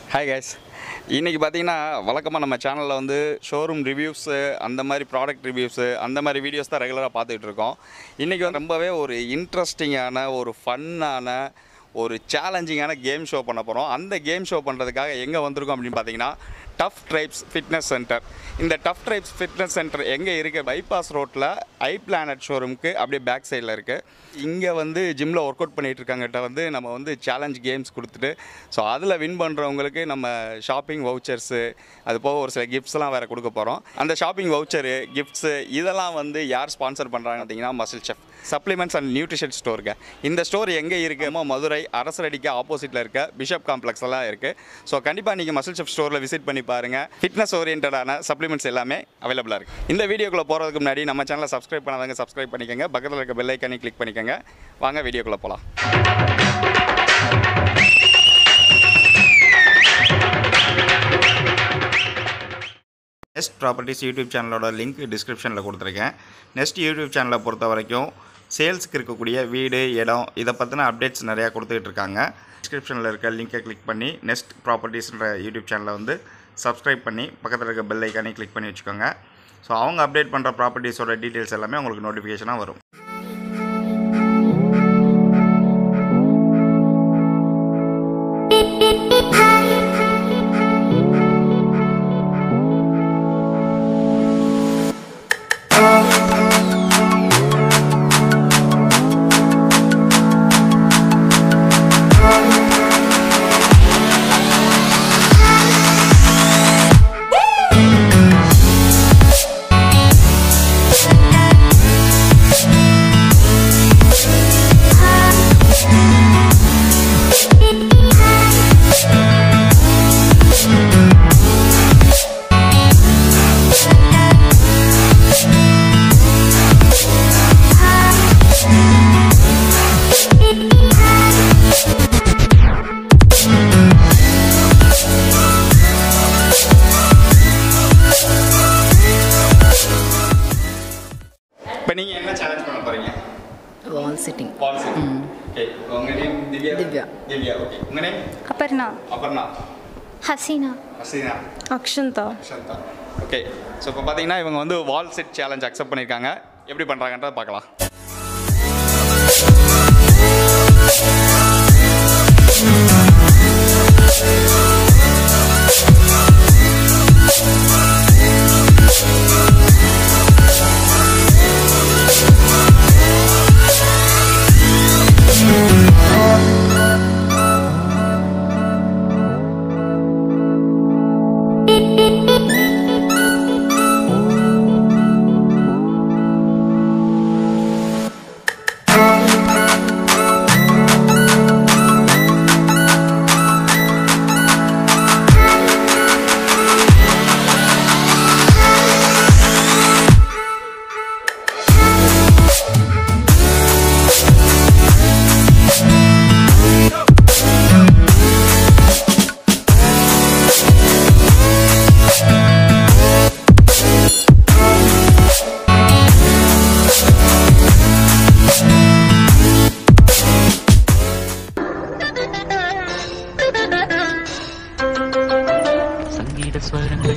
Hi guys இன்றைக்கி பார்த்தீங்கன்னா வழக்கமாக நம்ம சேனலில் வந்து ஷோரூம் ரிவ்யூஸு அந்த மாதிரி ப்ராடக்ட் ரிவ்யூஸு அந்த மாதிரி வீடியோஸ் தான் ரெகுலராக பார்த்துக்கிட்டு இருக்கோம் இன்றைக்கி வந்து ரொம்பவே ஒரு இன்ட்ரெஸ்டிங்கான ஒரு ஃபன்னான ஒரு சேலஞ்சிங்கான கேம் ஷோ பண்ண போகிறோம் அந்த கேம் ஷோ பண்ணுறதுக்காக எங்கே வந்திருக்கோம் அப்படின்னு பார்த்தீங்கன்னா டஃப் ட்ரைப்ஸ் ஃபிட்னஸ் சென்டர் இந்த டஃப் ட்ரைப்ஸ் ஃபிட்னஸ் சென்டர் எங்கே இருக்குது பைபாஸ் ரோட்டில் ஐ பிளானட் ஷோரூமுக்கு அப்படியே பேக் சைடில் இருக்குது இங்கே வந்து ஜிம்மில் ஒர்க் அவுட் பண்ணிகிட்டு இருக்காங்கிட்ட வந்து நம்ம வந்து சேலஞ்ச் கேம்ஸ் கொடுத்துட்டு ஸோ அதில் வின் பண்ணுறவங்களுக்கு நம்ம ஷாப்பிங் வவுச்சர்ஸு அது போக ஒரு சில கிஃப்ட்ஸ்லாம் வேறு கொடுக்க போகிறோம் அந்த ஷாப்பிங் வவுச்சரு கிஃப்ட்ஸு இதெல்லாம் வந்து யார் ஸ்பான்சர் பண்ணுறாங்க பார்த்தீங்கன்னா muscle chef supplements and nutrition ஸ்டோருங்க இந்த ஸ்டோர் எங்கே இருக்குமோ மதுரை அரசரடிக்கு ஆப்போசிட்டில் இருக்க பிஷப் காம்ப்ளெக்ஸ் எல்லாம் இருக்குது ஸோ கண்டிப்பாக நீங்கள் மசில் செஃப் ஸ்டோரில் விசிட் பண்ணி பாருங்கள் ஃபிட்னஸ் ஓரியன்டான சப்ளிமெண்ட்ஸ் எல்லாமே அவைலபிளாக இருக்குது இந்த வீடியோக்குள்ளே போகிறதுக்கு முன்னாடி நம்ம சேனலை சப்ஸ்கிரைப் பண்ணாதவங்க சப்ஸ்கிரைப் பண்ணிக்கோங்க பக்கத்தில் இருக்க பெல் ஐக்கானே கிளிக் பண்ணிக்கோங்க வாங்க வீடியோக்குள்ளே போகலாம் நெஸ்ட் ப்ராப்பர்ட்டிஸ் யூடியூப் சேனலோட லிங்க் டிஸ்கிரிப்ஷனில் கொடுத்துருக்கேன் நெக்ஸ்ட் யூடியூப் சேனலை பொறுத்த வரைக்கும் சேல்ஸுக்கு இருக்கக்கூடிய வீடு இடம் இதை பற்றின அப்டேட்ஸ் நிறையா கொடுத்துக்கிட்டு இருக்காங்க டிஸ்கிரிப்ஷனில் இருக்க லிங்கை கிளிக் பண்ணி நெஸ்ட் ப்ராப்பர்ட்டிஸ்ன்ற யூடியூப் சேனலை வந்து சப்ஸ்கிரைப் பண்ணி பக்கத்தில் இருக்க பெல் ஐக்கானே கிளிக் பண்ணி வச்சுக்கோங்க ஸோ அவங்க அப்டேட் பண்ணுற ப்ராப்பர்ட்டிஸோட டீட்டெயில்ஸ் எல்லாமே உங்களுக்கு நோட்டிஃபிகேஷனாக வரும் இப்போ நீங்கள் என்ன சேலஞ்ச் பண்ண போகிறீங்க wall sitting ball set okay உங்கள் நேம் திவ்யா திவ்யா. திவ்யா ஓகே உங்கள் name Aparna Aparna Hasina Hasina Akshatha Akshatha okay so இப்போ பார்த்தீங்கன்னா இவங்க வந்து வால் செட் சேலஞ்ச் அக்செப்ட் பண்ணியிருக்காங்க எப்படி பண்ணுறாங்கன்றத பார்க்கலாம் സംഗീത സ്വരങ്ങൾ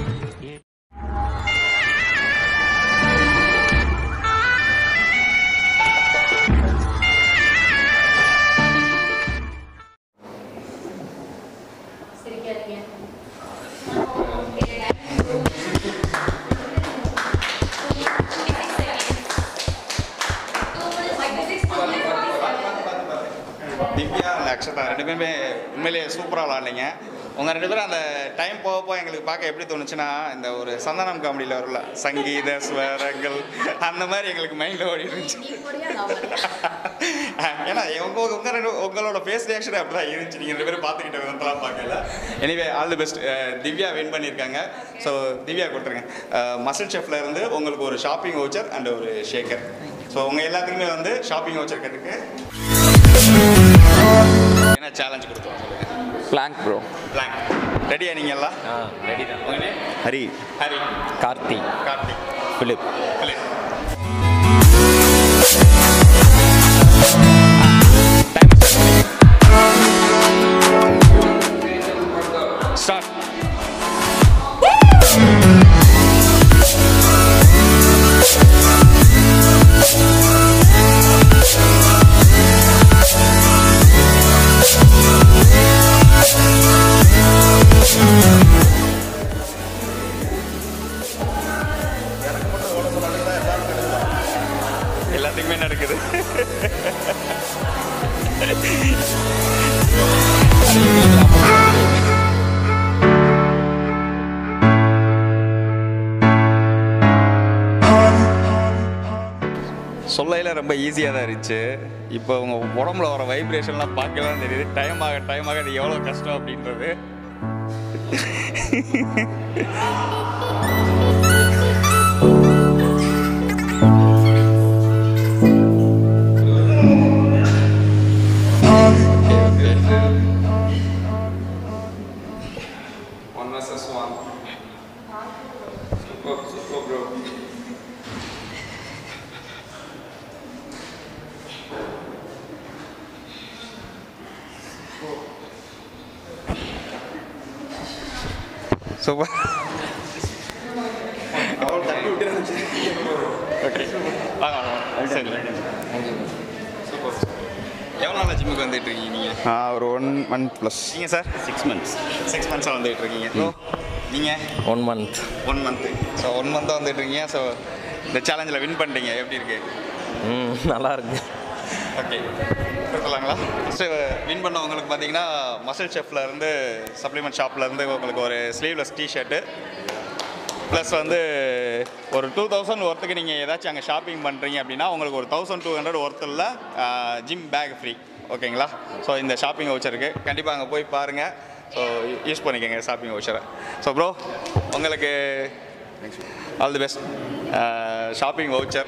திவ்யா அந்த அக்ஷதா ரெண்டு பேருமே உண்மையிலேயே சூப்பராக விளாண்டிங்க உங்கள் ரெண்டு பேரும் அந்த டைம் போக போக எங்களுக்கு பார்க்க எப்படி தோணுச்சுன்னா இந்த ஒரு சந்தனம் காமெடியில் வரும்ல சங்கீத ஸ்வரங்கள் அந்த மாதிரி எங்களுக்கு மைண்டில் ஓடி இருந்துச்சு ஏன்னா உங்கள் உங்கள் ரெண்டு உங்களோட ஃபேஸ் ரியாக்ஷன் அப்படி தான் இருந்துச்சு நீங்கள் ரெண்டு பேரும் பார்த்துக்கிட்ட விதத்தெல்லாம் பார்க்கல anyway all the best Divya win பண்ணியிருக்காங்க ஸோ திவ்யா கொடுத்துருங்க மசில் செஃப்ல இருந்து உங்களுக்கு ஒரு ஷாப்பிங் வவுச்சர் அண்ட் ஒரு ஷேக்கர் ஸோ உங்கள் எல்லாத்துக்குமே வந்து ஷாப்பிங் வவுச்சர் கட்டுக்கு என்ன சேலஞ்ச் கொடுத்தோம் சொல்லுங்க பிளாங்க் ப்ரோ பிளாங்க் ரெடியா நீங்க எல்லாம் ஆ ரெடி தான் உங்க name? Hari Hari Karthi Karthik Philip Philip start எல்லாத்துக்குமே நடக்குது சொல்லையில் ரொம்ப ஈஸியாக தான் இருந்துச்சு இப்போ உங்கள் உடம்புல வர வைப்ரேஷன்லாம் பார்க்க தான் தெரியுது டைம் ஆக டைம் ஆக அது எவ்வளோ கஷ்டம் அப்படின்றது One versus one. Super, super, bro. Super okay வாங்க வாங்க சரி சூப்பர் எவ்வளோ நாள் ஜிம்முக்கு வந்துட்டு இருக்கீங்க நீங்கள் ஒரு ஒன் மந்த் ப்ளஸ் நீங்கள் சார் சிக்ஸ் மந்த்ஸ் சிக்ஸ் மந்த்ஸாக வந்துட்டு இருக்கீங்க ஸோ நீங்கள் one month one month so one மந்த்தாக வந்துட்டு இருக்கீங்க ஸோ இந்த சேலஞ்சில் வின் பண்ணிட்டீங்க எப்படி இருக்கு ம் நல்லா இருக்கு ஓகே கொடுக்கலாங்களா ஃபஸ்ட்டு வின் பண்ணவங்களுக்கு பார்த்தீங்கன்னா மசில் ஷெஃப்ல இருந்து சப்ளிமெண்ட் ஷாப்ல இருந்து உங்களுக்கு ஒரு ஸ்லீவ்லெஸ் டிஷர்ட்டு ப்ளஸ் வந்து ஒரு டூ தௌசண்ட் ஒர்த்துக்கு நீங்கள் ஏதாச்சும் அங்கே ஷாப்பிங் பண்ணுறீங்க அப்படின்னா உங்களுக்கு ஒரு தௌசண்ட் டூ ஹண்ட்ரட் ஒர்த்தில் ஜிம் பேக் ஃப்ரீ ஓகேங்களா ஸோ இந்த ஷாப்பிங் வவுச்சருக்கு கண்டிப்பாக அங்கே போய் பாருங்கள் ஸோ யூஸ் பண்ணிக்கோங்க ஷாப்பிங் வவுச்சரை ஸோ ப்ரோ உங்களுக்கு all the best shopping voucher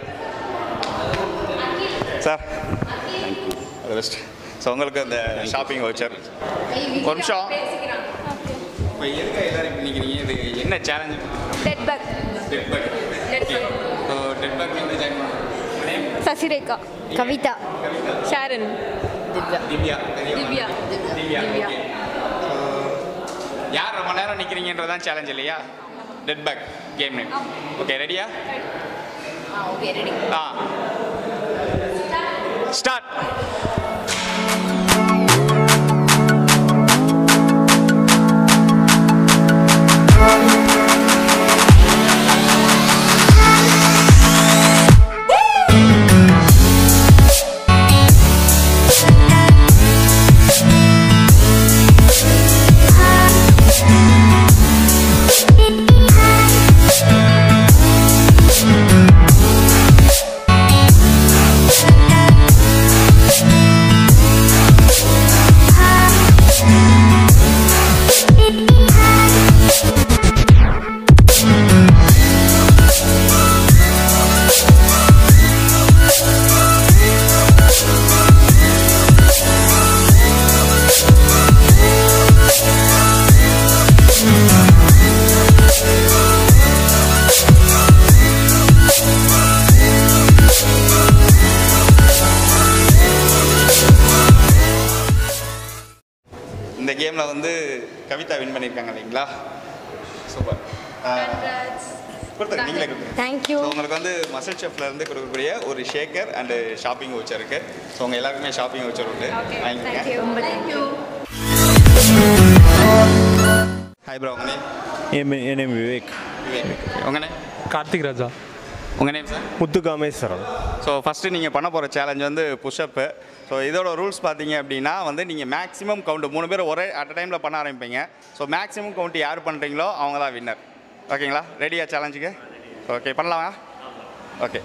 sir all the best so உங்களுக்கு இந்த ஷாப்பிங் வவுச்சர் ஒரு நிமிஷம் இப்போ எதுக்கு எல்லாரும் இப்படி நிற்கிறீங்க இது என்ன challenge dead bug dead bug Dead bug. So dead bug வந்து ஜாயின் பண்ணுவோம் சசிரேகா கவிதா ஷாரன் திவ்யா திவ்யா திவ்யா திவ்யா. okay. So, யார் ரொம்ப நேரம் நிற்கிறீங்கன்றதான் சேலஞ்ச் இல்லையா dead bug game name okay ரெடியா ஓகே ரெடி ஆ ஸ்டார்ட் இந்த கேமில் வந்து கவிதா வின் பண்ணியிருக்காங்க இல்லைங்களா சூப்பர் கொடுத்துருங்க நீங்களே கொடுத்துருங்க தேங்க்யூ ஸோ உங்களுக்கு வந்து மசில் ஷெஃப்ல இருந்து கொடுக்கக்கூடிய ஒரு ஷேக்கர் அண்டு ஷாப்பிங் வச்சர் இருக்கு ஸோ உங்கள் எல்லாருக்குமே ஷாப்பிங் வச்சர் உண்டு வாங்கிக்கோங்க ரொம்ப தேங்க்யூ ஹாய் ப்ரோ உங்கள் நேம் என் என் நேம் விவேக் விவேக் உங்கள் நேம் கார்த்திக் ராஜா உங்கள் name sir Muthu Kameswaran so first நீங்கள் பண்ண போகிற சேலஞ்ச் வந்து புஷ்அப்பு ஸோ இதோட ரூல்ஸ் பார்த்தீங்க அப்படின்னா வந்து நீங்கள் மேக்ஸிமம் கவுண்ட் மூணு பேர் ஒரே அட் டைமில் பண்ண ஆரம்பிப்பீங்க ஸோ மேக்ஸிமம் கவுண்ட் யார் பண்ணுறீங்களோ அவங்க தான் வின்னர் ஓகேங்களா ரெடியா சேலஞ்சுக்கு ஓகே பண்ணலாமா ஓகே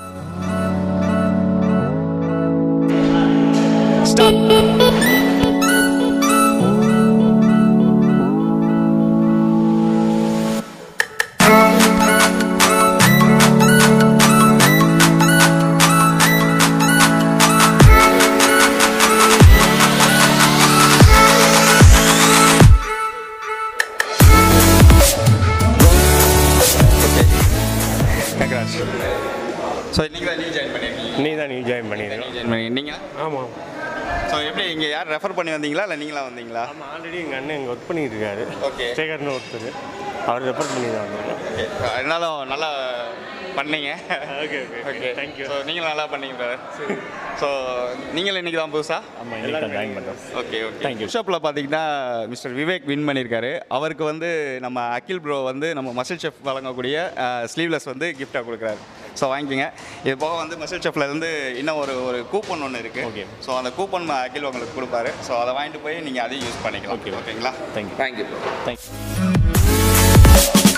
கங்க்ராட்ஸ் ஸோ இன்னைக்கு தான் நியூ ஜாயின் பண்ணியிருக்கீங்க நீ தான் நீ ஜாயின் பண்ணிடுறோம் ஜாயின் பண்ணி நீங்கள் ஆமாம் ஸோ எப்படி இங்கே யார் ரெஃபர் பண்ணி வந்தீங்களா இல்லை நீங்களா வந்தீங்களா ஆமாம் ஆல்ரெடி எங்கள் அண்ணன் இங்கே ஒர்க் பண்ணிட்டு இருக்காரு ஓகே சேகர்னு ஒருத்தர் அவர் ரெஃபர் பண்ணி தான் வந்தாங்க ஓகே இருந்தாலும் நல்லா பண்ணீங்க okay okay okay thank you so நீங்களும் நல்லா பண்ணீங்க பிரதர் ஸோ நீங்களும் இன்னைக்கு தான் புதுசா ஆமாம் இன்னைக்கு தான் ஜாயின் பண்ணுறோம் ஓகே ஓகே Thank you. ஷாப்பில் பார்த்தீங்கன்னா மிஸ்டர் விவேக் வின் பண்ணியிருக்காரு அவருக்கு வந்து நம்ம அகில் ப்ரோ வந்து நம்ம மசில் செஃப் வழங்கக்கூடிய ஸ்லீவ்லெஸ் வந்து கிஃப்டாக கொடுக்குறாரு ஸோ வாங்கிக்கோங்க இது போக வந்து மசில் செஃப்ல இருந்து இன்னும் ஒரு ஒரு கூப்பன் ஒன்று இருக்குது Okay. ஸோ அந்த கூப்பன் அகில் உங்களுக்கு கொடுப்பாரு ஸோ அதை வாங்கிட்டு போய் நீங்கள் அதையும் யூஸ் பண்ணிக்கலாம் Okay. ஓகேங்களா Thank you. Thank you thank you